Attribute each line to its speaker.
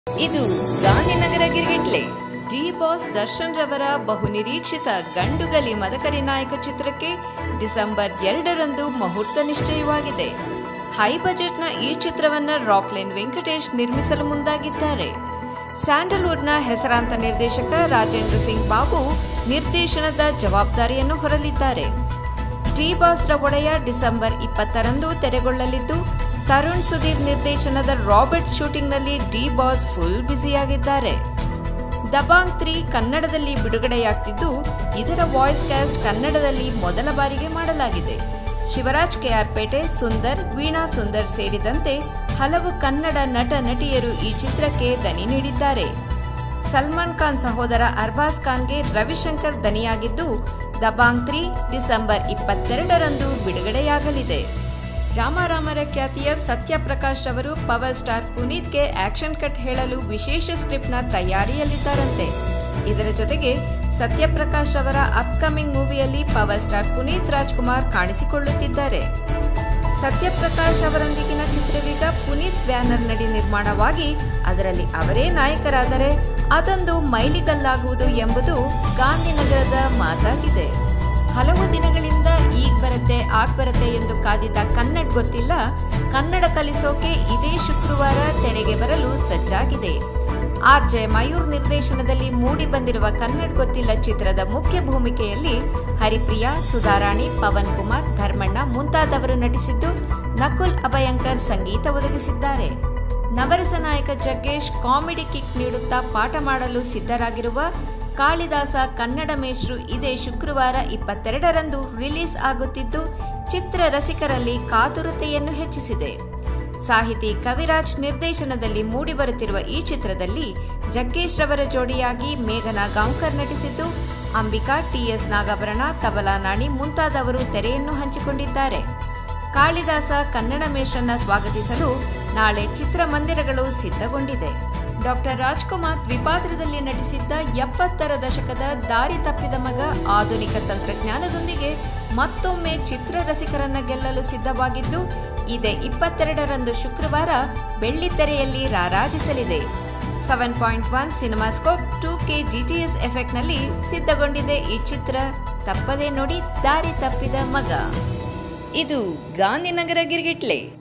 Speaker 1: ಇದು Gandhinagar Girgitle D boss Darshan ರವರ ಬಹುನಿರೀಕ್ಷಿತ ಗಂಡುಗಲಿ ಮದಕರಿ ನಾಯಕ ಚಿತ್ರಕ್ಕೆ ಡಿಸೆಂಬರ್ ಎರಡರಂದು ಮುಹೂರ್ತ ನಿಶ್ಚಯವಾಗಿದೆ ಹೈ ಬಜೆಟ್ನ ಈ ಚಿತ್ರವನ್ನ ರಾಕ್ಲೈನ್ ವೆಂಕಟೇಶ್ ನಿರ್ಮಿಸಲು ಮುಂದಾಗಿದ್ದಾರೆ ಸ್ಯಾಂಡಲ್ವುಡ್ನ ಹೆಸರಾಂತ ನಿರ್ದೇಶಕ ರಾಜೇಂದ್ರ ಸಿಂಗ್ ಬಾಬು ನಿರ್ದೇಶನದ ಜವಾಬ್ದಾರಿಯನ್ನು ಹೊರಲಿದ್ದಾರೆ ಟಿ ಬಾಸ್ರ ಒಡೆಯ ಡಿಸೆಂಬರ್ ಇಪ್ಪತ್ತರಂದು ತೆರೆಗೊಳ್ಳಲಿದ್ದು ತರುಣ್ ಸುಧೀರ್ ನಿರ್ದೇಶನದ ರಾಬರ್ಟ್ ಶೂಟಿಂಗ್ನಲ್ಲಿ ಡಿ ಬಾಸ್ ಫುಲ್ ಬ್ಯುಸಿಯಾಗಿದ್ದಾರೆ ದಬಾಂಗ್ ತ್ರೀ ಕನ್ನಡದಲ್ಲಿ ಬಿಡುಗಡೆಯಾಗ್ತಿದ್ದು ಇದರ ವಾಯ್ಸ್ ಕ್ಯಾಸ್ಟ್ ಕನ್ನಡದಲ್ಲಿ ಮೊದಲ ಬಾರಿಗೆ ಮಾಡಲಾಗಿದೆ ಶಿವರಾಜ್ ಕೆಆರ್ ಪೇಟೆ ಸುಂದರ್ ವೀಣಾ ಸುಂದರ್ ಸೇರಿದಂತೆ ಹಲವು ಕನ್ನಡ ನಟ ನಟಿಯರು ಈ ಚಿತ್ರಕ್ಕೆ ದನಿ ನೀಡಿದ್ದಾರೆ ಸಲ್ಮಾನ್ ಖಾನ್ ಸಹೋದರ ಅರ್ಬಾಸ್ ಖಾನ್ಗೆ ರವಿಶಂಕರ್ ದನಿಯಾಗಿದ್ದು ದಬಾಂಗ್ ತ್ರೀ ಡಿಸೆಂಬರ್ ಇಪ್ಪತ್ತೆರಡರಂದು ಬಿಡುಗಡೆಯಾಗಲಿದೆ ರಾಮಾರಾಮರ ಖ್ಯಾತಿಯ ಸತ್ಯ ಪ್ರಕಾಶ್ ಅವರು ಪವರ್ ಸ್ಟಾರ್ ಪುನೀತ್ಗೆ ಆಕ್ಷನ್ ಕಟ್ ಹೇಳಲು ವಿಶೇಷ ಸ್ಕ್ರಿಪ್ಟ್ನ ತಯಾರಿಯಲ್ಲಿದ್ದಾರಂತೆ ಇದರ ಜೊತೆಗೆ ಸತ್ಯಪ್ರಕಾಶ್ ಅವರ ಅಪ್ಕಮಿಂಗ್ ಮೂವಿಯಲ್ಲಿ ಪವರ್ ಸ್ಟಾರ್ ಪುನೀತ್ ರಾಜ್ಕುಮಾರ್ ಕಾಣಿಸಿಕೊಳ್ಳುತ್ತಿದ್ದಾರೆ ಸತ್ಯಪ್ರಕಾಶ್ ಅವರೊಂದಿಗಿನ ಚಿತ್ರವೀಗ ಪುನೀತ್ ಬ್ಯಾನರ್ ನಡಿ ನಿರ್ಮಾಣವಾಗಿ ಅದರಲ್ಲಿ ಅವರೇ ನಾಯಕರಾದರೆ ಅದೊಂದು ಮೈಲಿಗಲ್ಲಾಗುವುದು ಎಂಬುದು ಗಾಂಧಿನಗರದ ಮಾತಾಗಿದೆ ಹಲವು ದಿನಗಳಿಂದ ಈಗ ಬರುತ್ತೆ ಆಗ್ ಬರುತ್ತೆ ಎಂದು ಕಾದಿದ್ದ ಕನ್ನಡ ಗೊತ್ತಿಲ್ಲ ಕನ್ನಡ ಕಲಿಸೋಕೆ ಇದೇ ಶುಕ್ರವಾರ ತೆರೆಗೆ ಬರಲು ಸಜ್ಜಾಗಿದೆ ಆರ್ ಜೆ ಮಯೂರ್ ನಿರ್ದೇಶನದಲ್ಲಿ ಮೂಡಿ ಬಂದಿರುವ ಕನ್ನಡ ಗೊತ್ತಿಲ್ಲ ಚಿತ್ರದ ಮುಖ್ಯ ಭೂಮಿಕೆಯಲ್ಲಿ ಹರಿಪ್ರಿಯಾ ಸುಧಾರಾಣಿ ಪವನ್ ಕುಮಾರ್ ಧರ್ಮಣ್ಣ ಮುಂತಾದವರು ನಟಿಸಿದ್ದು ನಕುಲ್ ಅಭಯಂಕರ್ ಸಂಗೀತ ಒದಗಿಸಿದ್ದಾರೆ ನವರಸ ನಾಯಕ ಜಗ್ಗೇಶ್ ಕಾಮಿಡಿ ಕಿಕ್ ನೀಡುತ್ತಾ ಪಾಠ ಮಾಡಲು ಸಿದ್ಧರಾಗಿರುವ ಕಾಳಿದಾಸ ಕನ್ನಡ ಮೇಷ್ಟ್ರು ಇದೇ ಶುಕ್ರವಾರ ಇಪ್ಪತ್ತೆರಡರಂದು ರಿಲೀಸ್ ಆಗುತ್ತಿದ್ದು ಚಿತ್ರ ರಸಿಕರಲ್ಲಿ ಕಾತುರತೆಯನ್ನು ಹೆಚ್ಚಿಸಿದೆ ಸಾಹಿತಿ ಕವಿರಾಜ್ ನಿರ್ದೇಶನದಲ್ಲಿ ಮೂಡಿಬರುತ್ತಿರುವ ಈ ಚಿತ್ರದಲ್ಲಿ ಜಗ್ಗೇಶ್ ರವರ ಜೋಡಿಯಾಗಿ ಮೇಘನಾ ಗಾಂವ್ಕರ್ ನಟಿಸಿದ್ದು ಅಂಬಿಕಾ ಟಿಎಸ್ ನಾಗಾಭರಣ ತಬಲಾ ನಾಣಿ ಮುಂತಾದವರು ತೆರೆಯನ್ನು ಹಂಚಿಕೊಂಡಿದ್ದಾರೆ ಕಾಳಿದಾಸ ಕನ್ನಡ ಮೇಷನ್ನ ಸ್ವಾಗತಿಸಲು ನಾಳೆ ಚಿತ್ರಮಂದಿರಗಳು ಸಿದ್ಧಗೊಂಡಿದೆ ಡಾಕ್ಟರ್ ರಾಜ್ಕುಮಾರ್ ದ್ವಿಪಾತ್ರದಲ್ಲಿ ನಟಿಸಿದ್ದ ಎಪ್ಪತ್ತರ ದಶಕದ ದಾರಿ ತಪ್ಪಿದ ಮಗ ಆಧುನಿಕ ತಂತ್ರಜ್ಞಾನದೊಂದಿಗೆ ಮತ್ತೊಮ್ಮೆ ಚಿತ್ರರಸಿಕರನ್ನ ಗೆಲ್ಲಲು ಸಿದ್ಧವಾಗಿದ್ದು ಇದೇ ಇಪ್ಪತ್ತೆರಡರಂದು ಶುಕ್ರವಾರ ಬೆಳ್ಳಿತೆರೆಯಲ್ಲಿ ರಾರಾಜಿಸಲಿದೆ seven point one cinemascope two K GTS ಎಫೆಕ್ಟ್ನಲ್ಲಿ ಸಿದ್ಧಗೊಂಡಿದೆ ಈ ಚಿತ್ರ ತಪ್ಪದೇ ನೋಡಿ ದಾರಿ ತಪ್ಪಿದ ಮಗ ಇದು ಗಾಂಧಿನಗರ ಗಿರ್ಗಿಟ್ಲೆ